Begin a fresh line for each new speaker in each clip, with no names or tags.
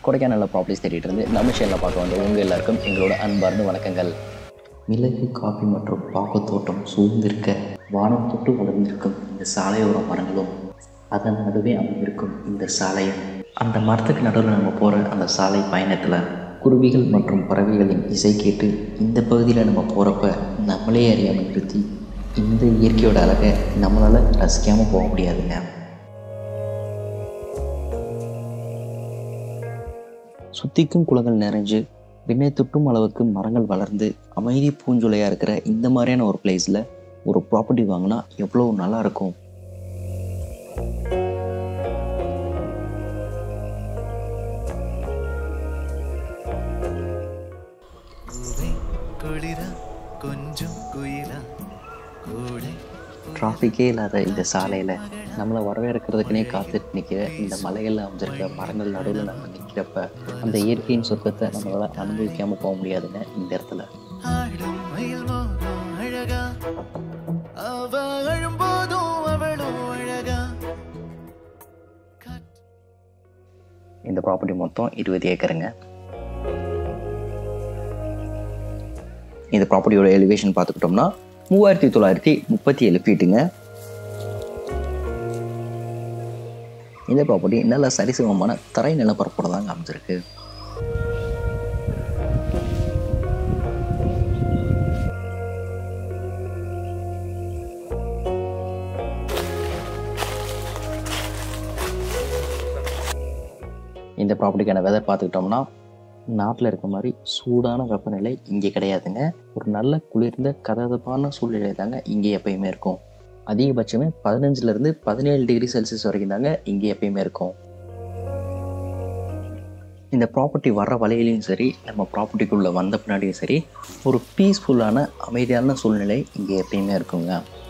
கொடைக்கானலில் ப்ராப்பர்ட்டிஸ் தேடிட்டு இருந்து நம்ம சேனலில் பார்க்க வந்த உங்கள் எல்லாருக்கும் எங்களோட அன்பார்ந்த வணக்கங்கள்
மிளகு காபி மற்றும் பாக்குத் தோட்டம் சூழ்ந்திருக்க வானம் தொட்டு வளர்ந்திருக்கும் இந்த சாலையோர மரங்களும் அதன் நடுவே அமைந்திருக்கும் இந்த சாலையும் அந்த மரத்துக்கு நடுவில் நம்ம போகிற அந்த சாலை பயணத்தில் குருவிகள் மற்றும் பறவைகளின் இசை கேட்டு இந்த பகுதியில் நம்ம போகிறப்ப நம்மளே அறியாமல் நிறுத்தி இந்த இயற்கையோட அழகை நம்மளால் ரசிக்காமல் போக முடியாதுங்க சுத்திக்கும் குளங்கள் நிறைஞ்சு விண்ணை தொட்டும் அளவுக்கு மரங்கள் வளர்ந்து அமைதி பூஞ்சொலையாக இருக்கிற இந்த மாதிரியான ஒரு பிளேஸில் ஒரு ப்ராப்பர்ட்டி வாங்கினா எவ்வளோ நல்லா இருக்கும்
குளிரா கொஞ்சம் குயிலா கூடை
டிராஃபிக்கே இல்லாத இந்த சாலையில் நம்மளை வரவேற்கிறதுக்குனே காத்துட்டு நிற்கிற இந்த மலைகளில் அமைஞ்சிருக்க மரங்கள் நடுவில் நம்ம நிற்கிறப்ப அந்த இயற்கையின் சொர்க்கத்தை நம்மளால் அனுபவிக்காமல் போக முடியாதுங்க இந்த இடத்துல
ஆடும் மயில் மோகம் அழகா அவ அழும்போதும் அவளும் அழகா காற்று
இந்த ப்ராப்பர்ட்டி மொத்தம் இருபது ஏக்கருங்க இந்த ப்ராப்பர்ட்டியோட எலிவேஷன் பார்த்துக்கிட்டோம்னா மூவாயிரத்தி தொள்ளாயிரத்தி முப்பத்தி ஏழு ஃபீட்டுங்க இந்த ப்ராப்பர்ட்டி நல்ல சரிசமமான தரை நிலப்பரப்போட தாங்க அமைஞ்சிருக்கு இந்த ப்ராப்பர்ட்டிக்கான வெதர் பார்த்துக்கிட்டோம்னா நாட்டில் இருக்க மாதிரி சூடான வெப்பநிலை இங்கே கிடையாதுங்க ஒரு நல்ல குளிர்ந்த கதகதப்பான சூழ்நிலை தாங்க இங்கே எப்பயுமே இருக்கும் அதிகபட்சமே பதினஞ்சுலேருந்து பதினேழு டிகிரி செல்சியஸ் வரைக்கும் தாங்க இங்கே எப்பயுமே இருக்கும் இந்த ப்ராப்பர்ட்டி வர்ற வழியிலையும் சரி நம்ம ப்ராப்பர்ட்டிக்குள்ளே வந்த பின்னாடியும் சரி ஒரு பீஸ்ஃபுல்லான அமைதியான சூழ்நிலை இங்கே எப்பயுமே இருக்குங்க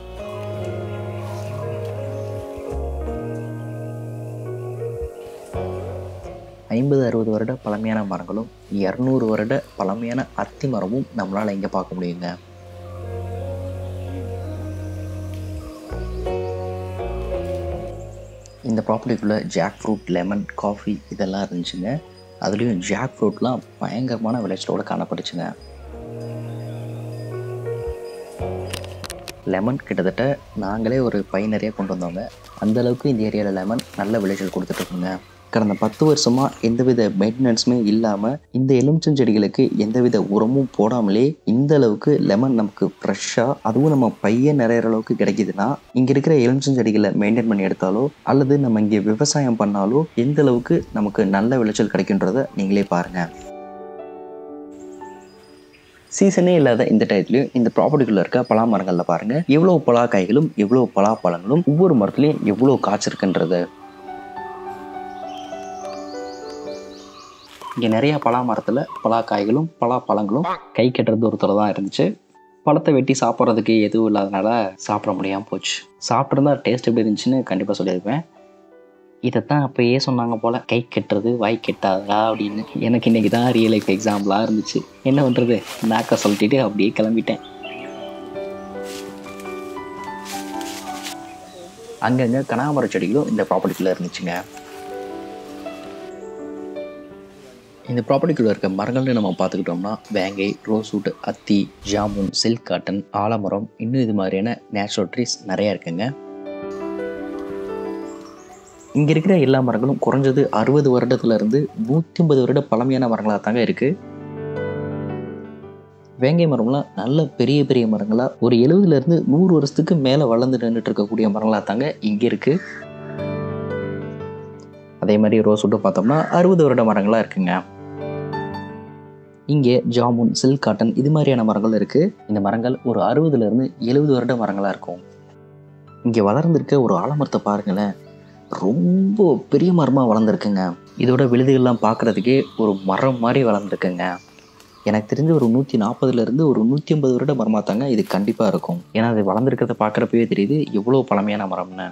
ஐம்பது அறுபது வருட பழமையான மரங்களும் இரநூறு வருட பழமையான அத்தி மரமும் நம்மளால் இங்கே பார்க்க முடியுங்க இந்த ப்ராப்பர்ட்டிக்குள்ளே ஜாக் ஃப்ரூட் லெமன் காஃபி இதெல்லாம் இருந்துச்சுங்க அதுலேயும் ஜாக் ஃப்ரூட்லாம் பயங்கரமான விளைச்சலோடு காணப்பட்டுச்சுங்க லெமன் கிட்டத்தட்ட நாங்களே ஒரு பை நிறைய கொண்டு வந்தோங்க அந்த அளவுக்கு இந்த ஏரியாவில் லெமன் நல்ல விளைச்சல் கொடுத்துட்ருக்குங்க கடந்த பத்து வருஷமாக எந்தவித மெயின்டெனன்ஸுமே இல்லாமல் இந்த எலுமிச்சம் செடிகளுக்கு எந்தவித உரமும் போடாமலே இந்த அளவுக்கு லெமன் நமக்கு ஃப்ரெஷ்ஷாக அதுவும் நம்ம பையன் நிறையிற அளவுக்கு கிடைக்குதுன்னா இங்கே இருக்கிற எலுமிச்சம் செடிகளை மெயின்டைன் பண்ணி எடுத்தாலோ அல்லது நம்ம இங்கே விவசாயம் பண்ணாலோ எந்த அளவுக்கு நமக்கு நல்ல விளைச்சல் கிடைக்குன்றதை நீங்களே பாருங்கள் சீசனே இல்லாத இந்த டயத்துலையும் இந்த ப்ராப்பர்ட்டிக்குள்ள இருக்க பலா மரங்களில் பாருங்க எவ்வளோ பலா காய்களும் எவ்வளோ பலா பழங்களும் ஒவ்வொரு மரத்துலையும் எவ்வளோ காய்ச்சிருக்குன்றது இங்கே நிறைய பலா மரத்தில் பலா காய்களும் பலா பழங்களும் கை கட்டுற தூரத்தில் தான் இருந்துச்சு பழத்தை வெட்டி சாப்பிட்றதுக்கு எதுவும் இல்லாதனால சாப்பிட முடியாமல் போச்சு சாப்பிட்ருந்தா டேஸ்ட் எப்படி இருந்துச்சுன்னு கண்டிப்பாக சொல்லியிருப்பேன் இதைத்தான் அப்போயே சொன்னாங்க போல் கை கட்டுறது வாய் கெட்டாதா அப்படின்னு எனக்கு இன்றைக்கி தான் ரியல் லைஃப் எக்ஸாம்பிளாக இருந்துச்சு என்ன பண்ணுறது நாக்க சொல்லிட்டு அப்படியே கிளம்பிட்டேன் அங்கங்கே கனகாமர செடிகளும் இந்த ப்ராப்பர்ட்டிக்குள்ளே இருந்துச்சுங்க இந்த ப்ராப்பர்ட்டிக்குள்ளே இருக்க மரங்கள்னு நம்ம பார்த்துக்கிட்டோம்னா வேங்கை ரோஸ்வுட் அத்தி ஜாமுன் சில்க் காட்டன் ஆலமரம் இன்னும் இது மாதிரியான நேச்சுரல் ட்ரீஸ் நிறையா இருக்குங்க இங்கே இருக்கிற எல்லா மரங்களும் குறைஞ்சது அறுபது வருடத்துலேருந்து நூற்றி ஐம்பது வருட பழமையான மரங்களாக தாங்க இருக்குது வேங்கை மரம்லாம் நல்ல பெரிய பெரிய மரங்களாக ஒரு எழுபதுலேருந்து நூறு வருஷத்துக்கு மேலே வளர்ந்து நின்றுட்டு இருக்கக்கூடிய மரங்களாக தாங்க இங்கே இருக்குது அதே மாதிரி ரோஸ் விட்டு பார்த்தோம்னா அறுபது வருட மரங்களாக இருக்குங்க இங்கே ஜாமுன் சில்க் காட்டன் இது மாதிரியான மரங்கள் இருக்குது இந்த மரங்கள் ஒரு அறுபதுலேருந்து எழுபது வருட மரங்களாக இருக்கும் இங்கே வளர்ந்துருக்க ஒரு ஆலமரத்தை பாருங்களேன் ரொம்ப பெரிய மரமாக வளர்ந்துருக்குங்க இதோட விழுதுகள்லாம் பார்க்குறதுக்கே ஒரு மரம் மாதிரி வளர்ந்துருக்குங்க எனக்கு தெரிஞ்ச ஒரு நூற்றி நாற்பதுலேருந்து ஒரு நூற்றி ஐம்பது வருட மரமாக தாங்க இது கண்டிப்பாக இருக்கும் ஏன்னா அது வளர்ந்துருக்கிறத பார்க்குறப்பவே தெரியுது எவ்வளோ பழமையான மரம்னு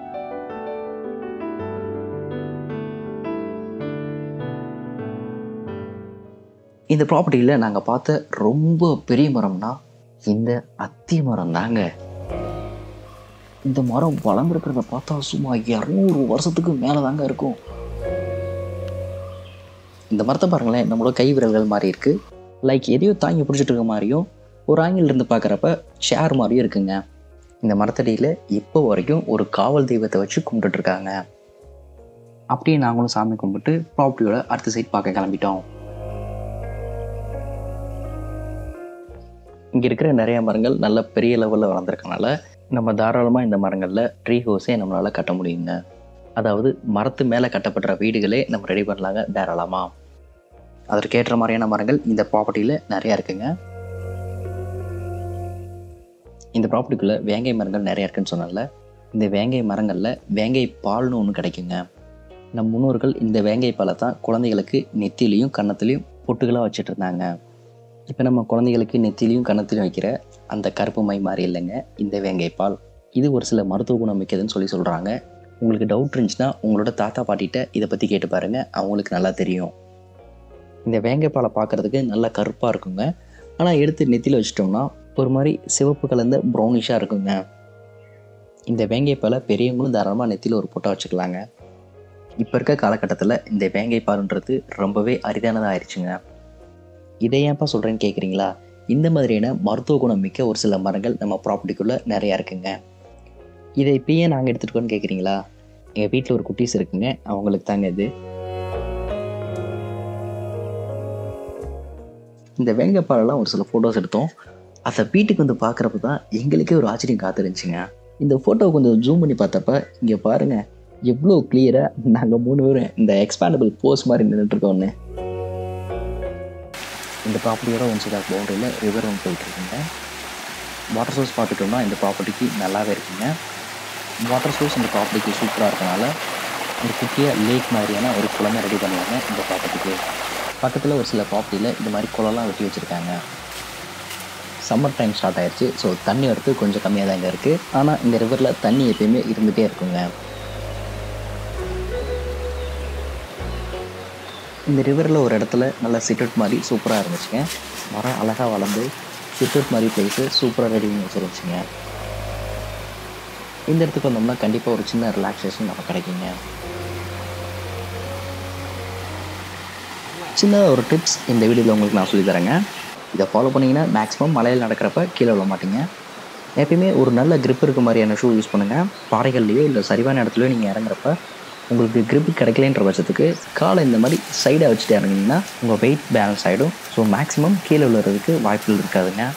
இந்த ப்ராப்பர்ட்டியில் நாங்கள் பார்த்த ரொம்ப பெரிய மரம்னா இந்த அத்தி மரம் தாங்க இந்த மரம் வளர்ந்துருக்கிறத பார்த்தா சும்மா இரநூறு வருஷத்துக்கு மேலே தாங்க இருக்கும் இந்த மரத்தை பாருங்களேன் நம்மளோட கை விரல்கள் மாதிரி இருக்குது லைக் எதையோ தாங்கி பிடிச்சிட்டு இருக்க மாதிரியும் ஒரு ஆங்கிள் இருந்து பார்க்குறப்ப ஷேர் மாதிரியும் இருக்குங்க இந்த மரத்தடியில் இப்போ வரைக்கும் ஒரு காவல் தெய்வத்தை வச்சு கும்பிட்டுட்டு இருக்காங்க அப்படியே நாங்களும் சாமி கும்பிட்டு ப்ராப்பர்ட்டியோட அடுத்த சைட் பார்க்க கிளம்பிட்டோம் இங்கே இருக்கிற நிறைய மரங்கள் நல்ல பெரிய லெவலில் வளர்ந்துருக்கனால நம்ம தாராளமாக இந்த மரங்களில் ட்ரீ ஹவுஸே நம்மளால் கட்ட முடியுங்க அதாவது மரத்து மேலே கட்டப்படுற வீடுகளே நம்ம ரெடி பண்ணலாங்க தாராளமாக அதற்கேற்ற மாதிரியான மரங்கள் இந்த ப்ராப்பர்ட்டியில் நிறையா இருக்குங்க இந்த ப்ராப்பர்ட்டிக்குள்ளே வேங்கை மரங்கள் நிறையா இருக்குன்னு சொன்னல இந்த வேங்கை மரங்களில் வேங்கை பால்னு ஒன்று கிடைக்குங்க நம் முன்னோர்கள் இந்த வேங்கை பாலை தான் குழந்தைகளுக்கு நெத்திலையும் கன்னத்துலேயும் பொட்டுகளாக வச்சுட்டு இருந்தாங்க இப்போ நம்ம குழந்தைகளுக்கு நெத்திலையும் கன்னத்திலையும் வைக்கிற அந்த கருப்பு மை மாதிரி இல்லைங்க இந்த வேங்கை பால் இது ஒரு சில மருத்துவ குணம் மிக்கதுன்னு சொல்லி சொல்கிறாங்க உங்களுக்கு டவுட் இருந்துச்சுன்னா உங்களோட தாத்தா பாட்டிகிட்ட இதை பற்றி கேட்டு பாருங்கள் அவங்களுக்கு நல்லா தெரியும் இந்த வேங்கை பாலை பார்க்குறதுக்கு நல்லா கருப்பாக இருக்குங்க ஆனால் எடுத்து நெத்தியில் வச்சிட்டோம்னா ஒரு மாதிரி சிவப்பு கலந்த ப்ரௌனிஷாக இருக்குங்க இந்த வேங்கை பாலை பெரியவங்களும் தாராளமாக நெத்தியில் ஒரு பொட்டை வச்சுக்கலாங்க இப்போ இருக்க காலகட்டத்தில் இந்த வேங்கை பாலுன்றது ரொம்பவே அரிதானதாக ஆயிடுச்சுங்க இதை ஏன்ப்பா சொல்கிறேன்னு கேட்குறீங்களா இந்த மாதிரியான மருத்துவ குணம் மிக்க ஒரு சில மரங்கள் நம்ம ப்ராப்பர்ட்டிக்குள்ளே நிறையா இருக்குங்க இதை இப்போ ஏன் நாங்கள் எடுத்துகிட்டோன்னு கேட்குறீங்களா எங்கள் வீட்டில் ஒரு குட்டீஸ் இருக்குங்க அவங்களுக்கு தாங்க இது இந்த வேங்கப்பாலெல்லாம் ஒரு சில ஃபோட்டோஸ் எடுத்தோம் அதை வீட்டுக்கு வந்து பார்க்குறப்ப தான் எங்களுக்கே ஒரு ஆச்சரியம் காத்திருந்துச்சுங்க இந்த ஃபோட்டோ கொஞ்சம் ஜூம் பண்ணி பார்த்தப்ப இங்கே பாருங்கள் எவ்வளோ கிளியராக நாங்கள் மூணு பேரும் இந்த எக்ஸ்பேண்டபிள் போஸ் மாதிரி நின்றுட்டுருக்கோன்னு இந்த ப்ராப்பர்ட்டியோட ஒன் சைட் ஆஃப் பவுண்டரியில் ரிவர் ஒன்று போயிட்டுருக்குங்க வாட்டர் சோர்ஸ் பார்த்துட்டோம்னா இந்த ப்ராப்பர்ட்டிக்கு நல்லாவே இருக்குங்க வாட்டர் சோர்ஸ் இந்த ப்ராப்பர்ட்டிக்கு சூப்பராக இருக்கனால ஒரு குட்டியாக லேக் மாதிரியான ஒரு குளமே ரெடி பண்ணுவாங்க இந்த ப்ராப்பர்ட்டிக்கு பக்கத்தில் ஒரு சில ப்ராப்பர்ட்டியில் இந்த மாதிரி குளம்லாம் வெட்டி வச்சுருக்காங்க சம்மர் டைம் ஸ்டார்ட் ஆயிடுச்சு ஸோ தண்ணி வரது கொஞ்சம் கம்மியாக தாங்க இருக்குது ஆனால் இந்த ரிவரில் தண்ணி எப்பயுமே இருந்துகிட்டே இருக்குங்க இந்த ரிவரில் ஒரு இடத்துல நல்லா சிட்டவுட் மாதிரி சூப்பராக இருந்துச்சுங்க மரம் அழகாக வளர்ந்து சிட்டவுட் மாதிரி பிளேஸு சூப்பராக ரெடி பண்ணி வச்சுருந்துச்சுங்க இந்த இடத்துக்கு வந்தோம்னா கண்டிப்பாக ஒரு சின்ன ரிலாக்ஸேஷன் நமக்கு கிடைக்குங்க சின்னதாக ஒரு டிப்ஸ் இந்த வீடியோவில் உங்களுக்கு நான் சொல்லித் தரேங்க இதை ஃபாலோ பண்ணிங்கன்னா மேக்ஸிமம் மலையில் நடக்கிறப்ப கீழே விழ மாட்டீங்க எப்பயுமே ஒரு நல்ல grip இருக்க மாதிரியான ஷூ யூஸ் பண்ணுங்கள் பாறைகள்லையோ இல்லை சரிவான இடத்துலையோ நீங்கள் இறங்குறப்ப உங்களுக்கு grip கிடைக்கலன்ற பட்சத்துக்கு காலை இந்த மாதிரி சைடாக வச்சுட்டு இறங்குனீங்கன்னா உங்கள் வெயிட் பேலன்ஸ் ஆகிடும் ஸோ மேக்ஸிமம் கீழே விழுறதுக்கு வாய்ப்புகள் இருக்காதுங்க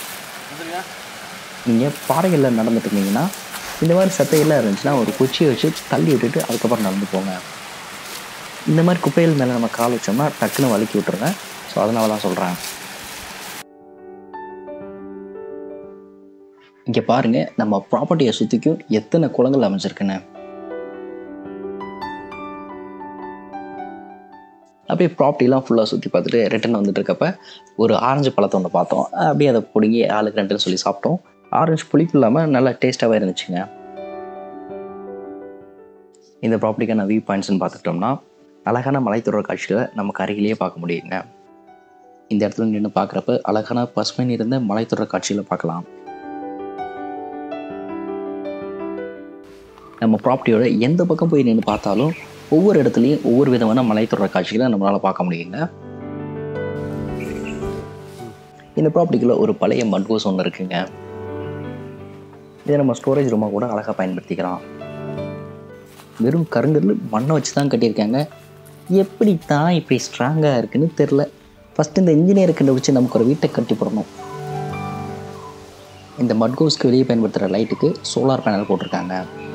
நீங்கள் பாறைகளில் நடந்துட்டு இருந்தீங்கன்னா இந்த மாதிரி சத்தையெல்லாம் இருந்துச்சுன்னா ஒரு குச்சியை வச்சு தள்ளி விட்டுட்டு அதுக்கப்புறம் நடந்து போங்க இந்த மாதிரி குப்பைகள் மேலே நம்ம கால் வச்சோம்னா டக்குன்னு வலிக்கி விட்டுருங்க ஸோ அதனால தான் சொல்கிறேன் இங்கே பாருங்க நம்ம ப்ராப்பர்ட்டியை சுற்றிக்கும் எத்தனை குளங்கள் அமைஞ்சிருக்குன்னு அப்படியே ப்ராப்பர்ட்டிலாம் ஃபுல்லாக சுற்றி பார்த்துட்டு ரிட்டர்ன் வந்துட்டு இருக்கப்ப ஒரு ஆரஞ்சு பழத்தை ஒன்று பார்த்தோம் அப்படியே அதை பிடுங்கி ஆளுக்கு ரெண்டுன்னு சொல்லி சாப்பிட்டோம் ஆரஞ்சு புளிப்பு இல்லாமல் நல்லா டேஸ்ட்டாகவே இருந்துச்சுங்க இந்த ப்ராப்பர்ட்டிக்கான வியூ பாயிண்ட்ஸ்னு பார்த்துக்கிட்டோம்னா அழகான மலைத்தொடர் காட்சிகளை நமக்கு அருகிலேயே பார்க்க முடியுங்க இந்த இடத்துல நின்று பார்க்குறப்ப அழகான பசுமை நிறைந்த மலைத்தொடர் காட்சிகளை பார்க்கலாம் நம்ம ப்ராப்பர்ட்டியோட எந்த பக்கம் போய் நின்று பார்த்தாலும் ஒவ்வொரு இடத்துலையும் ஒவ்வொரு விதமான மலைத்தொடர் காட்சிகளை நம்மளால் பார்க்க முடியுங்க இந்த ப்ராப்பர்ட்டிக்குள்ள ஒரு பழைய மட்கோஸ் ஒன்று இருக்குங்க இதை நம்ம ஸ்டோரேஜ் ரூமாக கூட அழகாக பயன்படுத்திக்கலாம் வெறும் கருங்கல் மண்ணை வச்சு தான் கட்டியிருக்காங்க எப்படி தான் இப்படி ஸ்ட்ராங்காக இருக்குன்னு தெரில ஃபஸ்ட்டு இந்த இன்ஜினியரை கண்டுபிடிச்சி நமக்கு ஒரு வீட்டை கட்டி போடணும் இந்த மட்கோஸ்க்கு வெளியே பயன்படுத்துகிற லைட்டுக்கு சோலார் பேனல் போட்டிருக்காங்க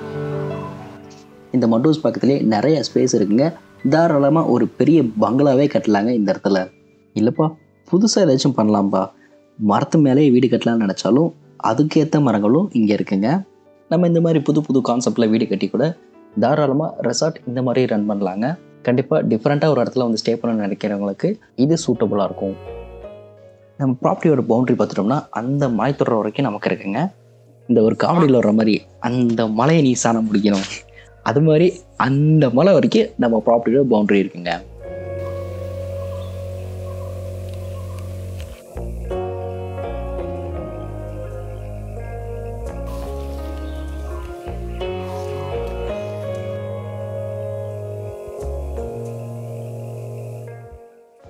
இந்த மட்கோஸ் பக்கத்துலேயே நிறைய ஸ்பேஸ் இருக்குங்க தாராளமாக ஒரு பெரிய பங்களாவே கட்டலாங்க இந்த இடத்துல இல்லைப்பா புதுசாக ஏதாச்சும் பண்ணலாம்ப்பா மரத்து மேலே வீடு கட்டலாம்னு நினச்சாலும் அதுக்கேற்ற மரங்களும் இங்கே இருக்குங்க நம்ம இந்த மாதிரி புது புது கான்செப்டில் வீடு கட்டி கூட தாராளமாக ரெசார்ட் இந்த மாதிரி ரன் பண்ணலாங்க கண்டிப்பாக டிஃப்ரெண்ட்டாக ஒரு இடத்துல வந்து ஸ்டே பண்ண நினைக்கிறவங்களுக்கு இது சூட்டபுளாக இருக்கும் நம்ம ப்ராப்பர்ட்டியோட பவுண்டரி பார்த்துட்டோம்னா அந்த மலை தொடர வரைக்கும் நமக்கு இருக்குங்க இந்த ஒரு காமெடியில் வர்ற மாதிரி அந்த மலையை நீ சாணம் முடிக்கணும் அது மாதிரி அந்த மலை வரைக்கும் நம்ம ப்ராப்பர்ட்டியோட பவுண்டரி இருக்குங்க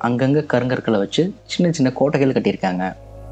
அங்கங்கே கருங்கற்களை வச்சு சின்ன சின்ன கோட்டைகள் கட்டியிருக்காங்க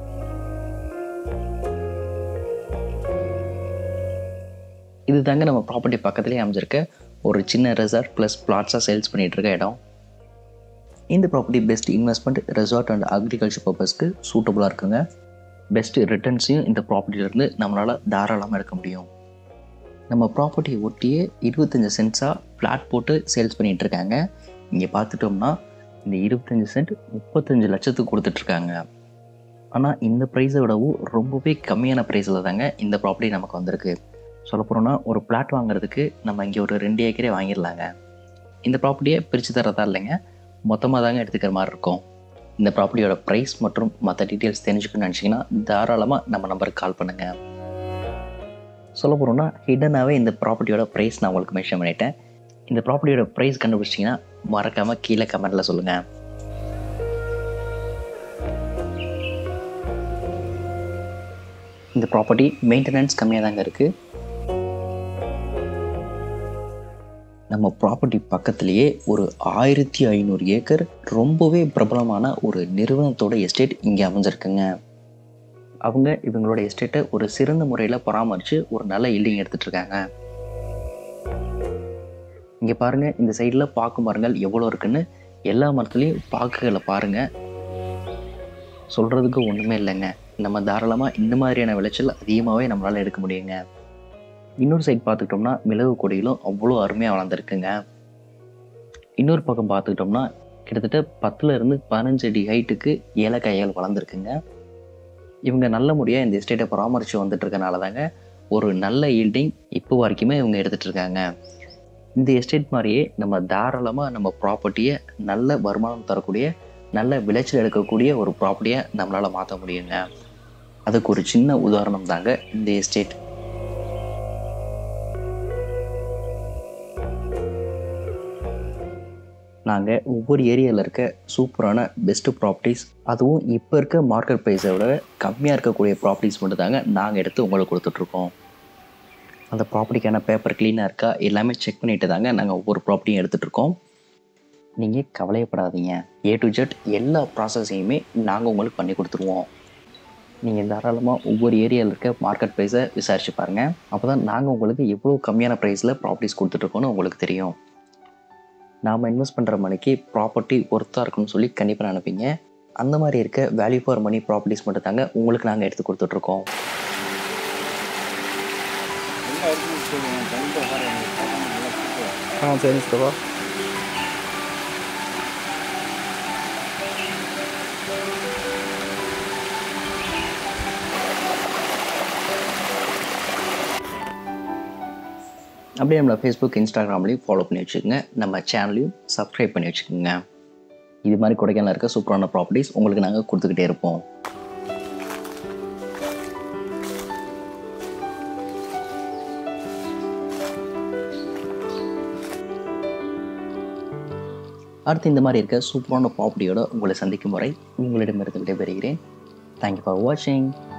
இது தாங்க நம்ம ப்ராப்பர்ட்டி பக்கத்துலேயே அமைஞ்சிருக்க ஒரு சின்ன ரெசார்ட் ப்ளஸ் பிளாட்ஸாக சேல்ஸ் பண்ணிகிட்டு இருக்க இடம் இந்த property best investment resort and agriculture பர்பஸ்க்கு சூட்டபுளாக இருக்குங்க பெஸ்ட் ரிட்டர்ன்ஸையும் இந்த ப்ராப்பர்ட்டியிலேருந்து நம்மளால் தாராளமாக எடுக்க முடியும் நம்ம ப்ராப்பர்ட்டியை ஒட்டியே இருபத்தஞ்சி சென்ட்ஸாக ஃப்ளாட் போட்டு சேல்ஸ் பண்ணிகிட்டு இருக்காங்க இங்கே பார்த்துட்டோம்னா இந்த இருபத்தஞ்சி சென்ட் முப்பத்தஞ்சு லட்சத்துக்கு கொடுத்துட்ருக்காங்க ஆனால் இந்த ப்ரைஸை விடவும் ரொம்பவே கம்மியான ப்ரைஸில் தாங்க இந்த ப்ராப்பர்ட்டி நமக்கு வந்திருக்கு சொல்ல போகிறோன்னா ஒரு பிளாட் வாங்குறதுக்கு நம்ம இங்கே ஒரு ரெண்டு ஏக்கரே வாங்கிடலாங்க இந்த ப்ராப்பர்ட்டியை பிரித்து தரதா இல்லைங்க மொத்தமாக தாங்க எடுத்துக்கிற மாதிரி இருக்கும் இந்த ப்ராப்பர்ட்டியோட ப்ரைஸ் மற்றும் மற்ற டீட்டெயில்ஸ் தெரிஞ்சுக்கணும்னு நினச்சிங்கன்னா தாராளமாக நம்ம நம்பருக்கு கால் பண்ணுங்கள் சொல்ல போகிறோம்னா ஹிடனாகவே இந்த ப்ராப்பர்ட்டியோட ப்ரைஸ் நான் உங்களுக்கு மென்ஷன் பண்ணிட்டேன் இந்த ப்ராப்பர்ட்டியோட ப்ரைஸ் கண்டுபிடிச்சிங்கன்னா மறக்காமல் கீழே கமெண்ட்டில் சொல்லுங்கள் இந்த ப்ராப்பர்ட்டி மெயின்டெனன்ஸ் கம்மியாக தாங்க இருக்குது நம்ம ப்ராப்பர்ட்டி பக்கத்துலேயே ஒரு ஆயிரத்தி ஐநூறு ஏக்கர் ரொம்பவே பிரபலமான ஒரு நிறுவனத்தோட எஸ்டேட் இங்கே அமைஞ்சிருக்குங்க அவங்க இவங்களோட எஸ்டேட்டை ஒரு சிறந்த முறையில் பராமரித்து ஒரு நல்ல ஈல்டிங் எடுத்துகிட்டு இருக்காங்க இங்கே பாருங்கள் இந்த சைடில் பாக்கு மரங்கள் எவ்வளோ இருக்குன்னு எல்லா மரத்துலேயும் பாக்குகளை பாருங்கள் சொல்கிறதுக்கு ஒன்றுமே இல்லைங்க நம்ம தாராளமாக இந்த மாதிரியான விளைச்சல் அதிகமாகவே நம்மளால் எடுக்க முடியுங்க இன்னொரு சைட் பார்த்துக்கிட்டோம்னா மிளகு கொடிகளும் அவ்வளோ அருமையாக வளர்ந்துருக்குங்க இன்னொரு பக்கம் பார்த்துக்கிட்டோம்னா கிட்டத்தட்ட பத்துல இருந்து பதினஞ்சு அடி ஹைட்டுக்கு ஏலக்காய்கள் வளர்ந்துருக்குங்க இவங்க நல்ல முறையாக இந்த எஸ்டேட்டை பராமரித்து வந்துட்டு இருக்கனால தாங்க ஒரு நல்ல ஈல்டிங் இப்போ வரைக்குமே இவங்க எடுத்துகிட்டு இருக்காங்க இந்த எஸ்டேட் மாதிரியே நம்ம தாராளமாக நம்ம ப்ராப்பர்ட்டியை நல்ல வருமானம் தரக்கூடிய நல்ல விளைச்சல் எடுக்கக்கூடிய ஒரு ப்ராப்பர்ட்டியை நம்மளால் மாற்ற முடியுங்க அதுக்கு ஒரு சின்ன உதாரணம் தாங்க இந்த எஸ்டேட் நாங்கள் ஒவ்வொரு ஏரியாவில் இருக்க சூப்பரான பெஸ்ட்டு ப்ராப்பர்ட்டிஸ் அதுவும் இப்போ இருக்க மார்க்கெட் ப்ரைஸை விட கம்மியாக இருக்கக்கூடிய ப்ராப்பர்ட்டிஸ் மட்டும் தாங்க நாங்கள் எடுத்து உங்களுக்கு கொடுத்துட்ருக்கோம் அந்த ப்ராப்பர்ட்டிக்கான பேப்பர் க்ளீனாக இருக்கா எல்லாமே செக் பண்ணிட்டு தாங்க நாங்கள் ஒவ்வொரு ப்ராப்பர்ட்டியும் எடுத்துகிட்ருக்கோம் நீங்கள் கவலையப்படாதீங்க ஏ டு ஜெட் எல்லா ப்ராசஸையுமே நாங்கள் உங்களுக்கு பண்ணி கொடுத்துருவோம் நீங்கள் தாராளமாக ஒவ்வொரு ஏரியாவில் இருக்க மார்க்கெட் ப்ரைஸை விசாரிச்சு பாருங்கள் அப்போ தான் நாங்கள் உங்களுக்கு எவ்வளோ கம்மியான ப்ரைஸில் ப்ராப்பர்ட்டிஸ் கொடுத்துட்ருக்கோன்னு உங்களுக்கு தெரியும் நாம் இன்வெஸ்ட் பண்ணுற மணிக்கு ப்ராப்பர்ட்டி ஒர்த்தாக இருக்குன்னு சொல்லி கண்டிப்பாக நினைப்பீங்க அந்த மாதிரி இருக்க வேல்யூ ஃபார் மணி ப்ராப்பர்ட்டிஸ் மட்டும் தாங்க உங்களுக்கு நாங்கள் எடுத்து கொடுத்துட்ருக்கோம்
ஆ சரி சித்தப்பா
அப்படியே நம்மளை ஃபேஸ்புக் இன்ஸ்டாகிராம்லேயும் ஃபாலோ பண்ணி வச்சுக்கோங்க நம்ம சேனலையும் சப்ஸ்கிரைப் பண்ணி வச்சுக்கோங்க இது மாதிரி கொடைக்கானல் இருக்க சூப்பரான ப்ராப்பர்ட்டிஸ் உங்களுக்கு நாங்கள் கொடுத்துக்கிட்டே இருப்போம் அடுத்து இந்த மாதிரி இருக்க சூப்பரான ப்ராப்பர்ட்டியோட உங்களை சந்திக்கும் வரை உங்களிடமிருந்து விடைபெறுகிறேன் தேங்க்யூ ஃபார் வாட்சிங்